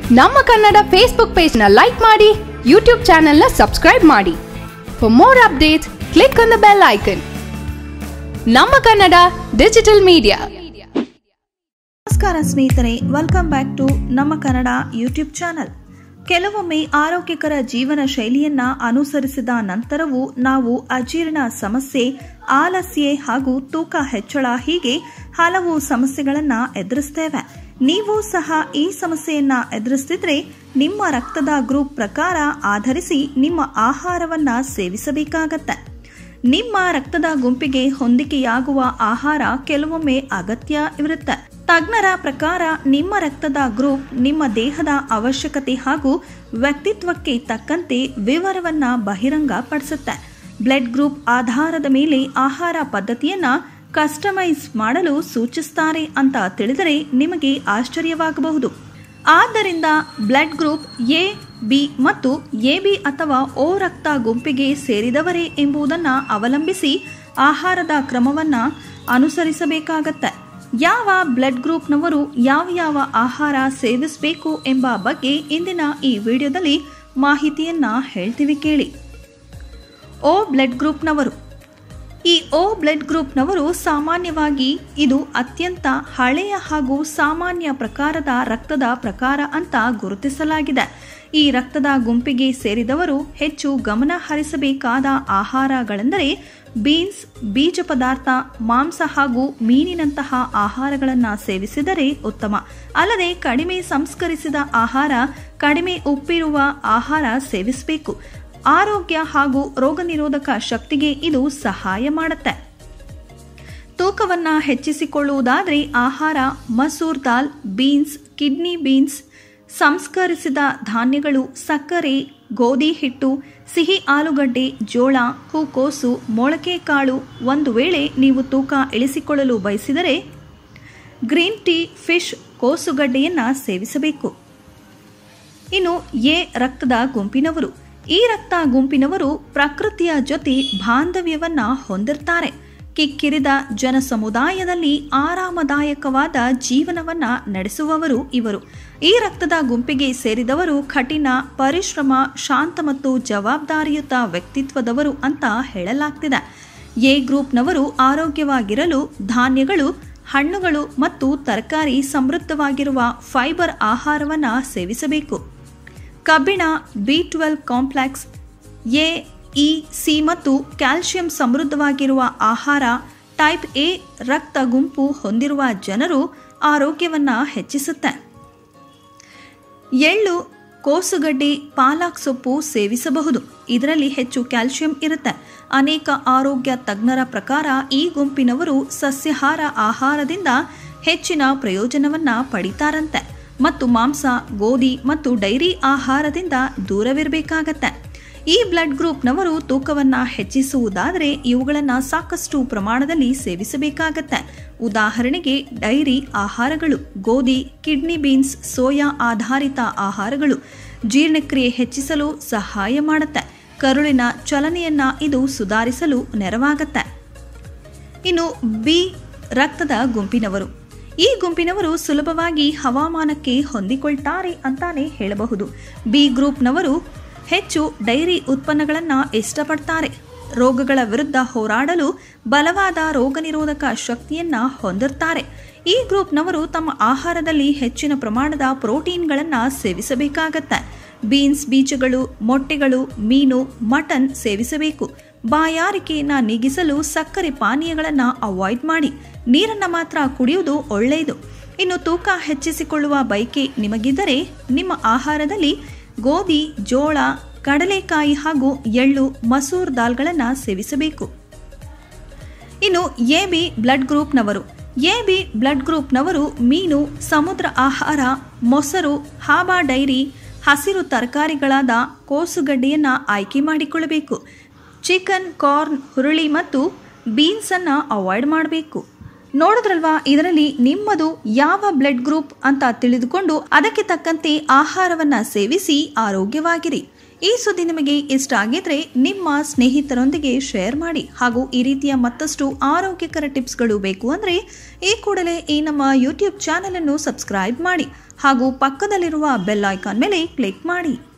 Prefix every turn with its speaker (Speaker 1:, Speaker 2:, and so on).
Speaker 1: ನಮ್ಮ Kannada Facebook page ನ like ಮಾಡಿ ಯೂಟ್ಯೂಬ್ ಚಾನೆಲ್ ನ ಸಬ್ಸ್ಕ್ರೈಬ್ ಮಾಡಿ for more updates click on the bell icon ನಮ್ಮ ಕನ್ನಡ ಡಿಜಿಟಲ್ ಮೀಡಿಯಾ
Speaker 2: ನಮಸ್ಕಾರ ಸ್ನೇಹಿತರೆ ವೆಲ್ಕಮ್ ಬ್ಯಾಕ್ ಟು ನಮ್ಮ ಕನ್ನಡ ಯೂಟ್ಯೂಬ್ ಚಾನಲ್ ಕೆಲವೊಮ್ಮೆ ಆರೋಗ್ಯಕರ ಜೀವನ ಶೈಲಿಯನ್ನ ಅನುಸರಿಸಿದ ನಂತರವೂ ನಾವು ಅಜೀರ್ಣ ಸಮಸ್ಯೆ ಆಲಸ್ಯ ಹಾಗೂ ತೂಕ ಹೆಚ್ಚಳ ಹೀಗೆ ಹಲವು ಸಮಸ್ಯೆಗಳನ್ನ ಎದುರಿಸ್ತೇವೆ ನೀವು ಸಹ ಈ ಸಮಸ್ಯೆಯನ್ನ ಎದುರಿಸ್ತಿದ್ರೆ ನಿಮ್ಮ ರಕ್ತದ ಗ್ರೂಪ್ ಪ್ರಕಾರ ಆಧರಿಸಿ ನಿಮ್ಮ ಆಹಾರವನ್ನ ಸೇವಿಸಬೇಕಾಗತ್ತೆ ನಿಮ್ಮ ರಕ್ತದ ಗುಂಪಿಗೆ ಹೊಂದಿಕೆಯಾಗುವ ಆಹಾರ ಕೆಲವೊಮ್ಮೆ ಅಗತ್ಯ ಇರುತ್ತೆ ತಜ್ಞರ ಪ್ರಕಾರ ನಿಮ್ಮ ರಕ್ತದ ಗ್ರೂಪ್ ನಿಮ್ಮ ದೇಹದ ಅವಶ್ಯಕತೆ ಹಾಗೂ ವ್ಯಕ್ತಿತ್ವಕ್ಕೆ ತಕ್ಕಂತೆ ವಿವರವನ್ನ ಬಹಿರಂಗಪಡಿಸುತ್ತೆ ಬ್ಲಡ್ ಗ್ರೂಪ್ ಆಧಾರದ ಮೇಲೆ ಆಹಾರ ಪದ್ಧತಿಯನ್ನ ಕಸ್ಟಮೈಸ್ ಮಾಡಲು ಸೂಚಿಸ್ತಾರೆ ಅಂತ ತಿಳಿದರೆ ನಿಮಗೆ ಆಶ್ಚರ್ಯವಾಗಬಹುದು ಆದ್ದರಿಂದ ಬ್ಲಡ್ ಗ್ರೂಪ್ ಎ ಬಿ ಮತ್ತು ಎಬಿ ಅಥವಾ ಓ ರಕ್ತ ಗುಂಪಿಗೆ ಸೇರಿದವರೇ ಎಂಬುದನ್ನು ಅವಲಂಬಿಸಿ ಆಹಾರದ ಕ್ರಮವನ್ನು ಅನುಸರಿಸಬೇಕಾಗತ್ತೆ ಯಾವ ಬ್ಲಡ್ ಗ್ರೂಪ್ನವರು ಯಾವ ಯಾವ ಆಹಾರ ಸೇವಿಸಬೇಕು ಎಂಬ ಬಗ್ಗೆ ಇಂದಿನ ಈ ವಿಡಿಯೋದಲ್ಲಿ ಮಾಹಿತಿಯನ್ನ ಹೇಳ್ತೀವಿ ಕೇಳಿ ಓ ಬ್ಲಡ್ ಗ್ರೂಪ್ನವರು ಈ ಓ ಬ್ಲಡ್ ಗ್ರೂಪ್ನವರು ಸಾಮಾನ್ಯವಾಗಿ ಇದು ಅತ್ಯಂತ ಹಳೆಯ ಹಾಗೂ ಸಾಮಾನ್ಯ ಪ್ರಕಾರದ ರಕ್ತದ ಪ್ರಕಾರ ಅಂತ ಗುರುತಿಸಲಾಗಿದೆ ಈ ರಕ್ತದ ಗುಂಪಿಗೆ ಸೇರಿದವರು ಹೆಚ್ಚು ಗಮನ ಹರಿಸಬೇಕಾದ ಆಹಾರಗಳೆಂದರೆ ಬೀನ್ಸ್ ಬೀಜ ಪದಾರ್ಥ ಮಾಂಸ ಹಾಗೂ ಮೀನಿನಂತಹ ಆಹಾರಗಳನ್ನು ಸೇವಿಸಿದರೆ ಉತ್ತಮ ಅಲ್ಲದೆ ಕಡಿಮೆ ಸಂಸ್ಕರಿಸಿದ ಆಹಾರ ಕಡಿಮೆ ಉಪ್ಪಿರುವ ಆಹಾರ ಸೇವಿಸಬೇಕು ಆರೋಗ್ಯ ಹಾಗೂ ರೋಗ ನಿರೋಧಕ ಶಕ್ತಿಗೆ ಇದು ಸಹಾಯ ಮಾಡುತ್ತೆ ತೂಕವನ್ನ ಹೆಚ್ಚಿಸಿಕೊಳ್ಳುವುದಾದರೆ ಆಹಾರ ಮಸೂರ್ ದಾಲ್ ಬೀನ್ಸ್ ಕಿಡ್ನಿ ಬೀನ್ಸ್ ಸಂಸ್ಕರಿಸಿದ ಧಾನ್ಯಗಳು ಸಕ್ಕರೆ ಗೋಧಿ ಹಿಟ್ಟು ಸಿಹಿ ಆಲೂಗಡ್ಡೆ ಜೋಳ ಹೂಕೋಸು ಮೊಳಕೆ ಕಾಳು ಒಂದು ವೇಳೆ ನೀವು ತೂಕ ಇಳಿಸಿಕೊಳ್ಳಲು ಬಯಸಿದರೆ ಗ್ರೀನ್ ಟೀ ಫಿಶ್ ಕೋಸುಗಡ್ಡೆಯನ್ನ ಸೇವಿಸಬೇಕು ಇನ್ನು ಎ ರಕ್ತದ ಗುಂಪಿನವರು ಈ ರಕ್ತ ಗುಂಪಿನವರು ಪ್ರಕೃತಿಯ ಜೊತೆ ಬಾಂಧವ್ಯವನ್ನ ಹೊಂದಿರ್ತಾರೆ ಕಿಕ್ಕಿರಿದ ಜನ ಸಮುದಾಯದಲ್ಲಿ ಆರಾಮದಾಯಕವಾದ ಜೀವನವನ್ನ ನಡೆಸುವವರು ಇವರು ಈ ರಕ್ತದ ಗುಂಪಿಗೆ ಸೇರಿದವರು ಕಠಿಣ ಪರಿಶ್ರಮ ಶಾಂತ ಮತ್ತು ಜವಾಬ್ದಾರಿಯುತ ವ್ಯಕ್ತಿತ್ವದವರು ಅಂತ ಹೇಳಲಾಗ್ತಿದೆ ಎ ಗ್ರೂಪ್ನವರು ಆರೋಗ್ಯವಾಗಿರಲು ಧಾನ್ಯಗಳು ಹಣ್ಣುಗಳು ಮತ್ತು ತರಕಾರಿ ಸಮೃದ್ಧವಾಗಿರುವ ಫೈಬರ್ ಆಹಾರವನ್ನು ಸೇವಿಸಬೇಕು ಕಬ್ಬಿಣ B twelve complex A E C ಮತ್ತು ಕ್ಯಾಲ್ಸಿಯಂ ಸಮೃದ್ಧವಾಗಿರುವ ಆಹಾರ ಟೈಪ್ ಎ ರಕ್ತ ಗುಂಪು ಹೊಂದಿರುವ ಜನರು ಆರೋಗ್ಯವನ್ನು ಹೆಚ್ಚಿಸುತ್ತೆ ಎಳ್ಳು ಕೋಸುಗಡ್ಡೆ ಪಾಲಕ್ ಸೊಪ್ಪು ಸೇವಿಸಬಹುದು ಇದರಲ್ಲಿ ಹೆಚ್ಚು ಕ್ಯಾಲ್ಸಿಯಂ ಇರುತ್ತೆ ಅನೇಕ ಆರೋಗ್ಯ ತಜ್ಞರ ಪ್ರಕಾರ ಈ ಗುಂಪಿನವರು ಸಸ್ಯಾಹಾರ ಆಹಾರದಿಂದ ಹೆಚ್ಚಿನ ಪ್ರಯೋಜನವನ್ನ ಪಡಿತಾರಂತೆ ಮತ್ತು ಮಾಂಸ ಗೋಧಿ ಮತ್ತು ಡೈರಿ ಆಹಾರದಿಂದ ದೂರವಿರಬೇಕಾಗತ್ತೆ ಈ ಬ್ಲಡ್ ಗ್ರೂಪ್ನವರು ತೂಕವನ್ನು ಹೆಚ್ಚಿಸುವುದಾದರೆ ಇವುಗಳನ್ನು ಸಾಕಷ್ಟು ಪ್ರಮಾಣದಲ್ಲಿ ಸೇವಿಸಬೇಕಾಗತ್ತೆ ಉದಾಹರಣೆಗೆ ಡೈರಿ ಆಹಾರಗಳು ಗೋಧಿ ಕಿಡ್ನಿ ಬೀನ್ಸ್ ಸೋಯಾ ಆಧಾರಿತ ಆಹಾರಗಳು ಜೀರ್ಣಕ್ರಿಯೆ ಹೆಚ್ಚಿಸಲು ಸಹಾಯ ಮಾಡುತ್ತೆ ಕರುಳಿನ ಚಲನೆಯನ್ನ ಇದು ಸುಧಾರಿಸಲು ನೆರವಾಗತ್ತೆ ಇನ್ನು ಬಿ ರಕ್ತದ ಗುಂಪಿನವರು ಈ ಗುಂಪಿನವರು ಸುಲಭವಾಗಿ ಹವಾಮಾನಕ್ಕೆ ಹೊಂದಿಕೊಳ್ತಾರೆ ಅಂತಾನೆ ಹೇಳಬಹುದು ಬಿ ಗ್ರೂಪ್ನವರು ಹೆಚ್ಚು ಡೈರಿ ಉತ್ಪನ್ನಗಳನ್ನು ಇಷ್ಟಪಡ್ತಾರೆ ರೋಗಗಳ ವಿರುದ್ಧ ಹೋರಾಡಲು ಬಲವಾದ ರೋಗ ನಿರೋಧಕ ಶಕ್ತಿಯನ್ನ ಹೊಂದಿರ್ತಾರೆ ಈ ಗ್ರೂಪ್ನವರು ತಮ್ಮ ಆಹಾರದಲ್ಲಿ ಹೆಚ್ಚಿನ ಪ್ರಮಾಣದ ಪ್ರೋಟೀನ್ಗಳನ್ನು ಸೇವಿಸಬೇಕಾಗತ್ತೆ ಬೀನ್ಸ್ ಬೀಜಗಳು ಮೊಟ್ಟೆಗಳು ಮೀನು ಮಟನ್ ಸೇವಿಸಬೇಕು ಬಾಯಾರಿಕೆಯನ್ನು ನೀಗಿಸಲು ಸಕ್ಕರೆ ಪಾನೀಯಗಳನ್ನು ಅವಾಯ್ಡ್ ಮಾಡಿ ನೀರನ್ನು ಮಾತ್ರ ಕುಡಿಯುವುದು ಒಳ್ಳೆಯದು ಇನ್ನು ತೂಕ ಹೆಚ್ಚಿಸಿಕೊಳ್ಳುವ ಬಯಕೆ ನಿಮಗಿದ್ದರೆ ನಿಮ್ಮ ಆಹಾರದಲ್ಲಿ ಗೋಧಿ ಜೋಳ ಕಡಲೆಕಾಯಿ ಹಾಗೂ ಎಳ್ಳು ಮಸೂರ್ ದಾಲ್ಗಳನ್ನು ಸೇವಿಸಬೇಕು ಇನ್ನು ಎ ಬಿ ಬ್ಲಡ್ ಗ್ರೂಪ್ನವರು ಎ ಬಿ ಬ್ಲಡ್ ಗ್ರೂಪ್ನವರು ಮೀನು ಸಮುದ್ರ ಆಹಾರ ಮೊಸರು ಹಾಬಾ ಡೈರಿ ಹಸಿರು ತರಕಾರಿಗಳಾದ ಕೋಸುಗಡ್ಡೆಯನ್ನು ಆಯ್ಕೆ ಮಾಡಿಕೊಳ್ಳಬೇಕು ಚಿಕನ್ ಕಾರ್ನ್ ಹುರುಳಿ ಮತ್ತು ಬೀನ್ಸನ್ನು ಅವಾಯ್ಡ್ ಮಾಡಬೇಕು ನೋಡಿದ್ರಲ್ವಾ ಇದರಲ್ಲಿ ನಿಮ್ಮದು ಯಾವ ಬ್ಲಡ್ ಗ್ರೂಪ್ ಅಂತ ತಿಳಿದುಕೊಂಡು ಅದಕ್ಕೆ ತಕ್ಕಂತೆ ಆಹಾರವನ್ನ ಸೇವಿಸಿ ಆರೋಗ್ಯವಾಗಿರಿ ಈ ಸುದ್ದಿ ನಿಮಗೆ ಇಷ್ಟ ಆಗಿದ್ರೆ ನಿಮ್ಮ ಸ್ನೇಹಿತರೊಂದಿಗೆ ಶೇರ್ ಮಾಡಿ ಹಾಗೂ ಈ ರೀತಿಯ ಮತ್ತಷ್ಟು ಆರೋಗ್ಯಕರ ಟಿಪ್ಸ್ಗಳು ಬೇಕು ಅಂದರೆ ಈ ಕೂಡಲೇ ಈ ನಮ್ಮ ಯೂಟ್ಯೂಬ್ ಚಾನಲ್ ಅನ್ನು ಸಬ್ಸ್ಕ್ರೈಬ್ ಮಾಡಿ ಹಾಗೂ ಪಕ್ಕದಲ್ಲಿರುವ ಬೆಲ್ ಐಕಾನ್ ಮೇಲೆ ಕ್ಲಿಕ್ ಮಾಡಿ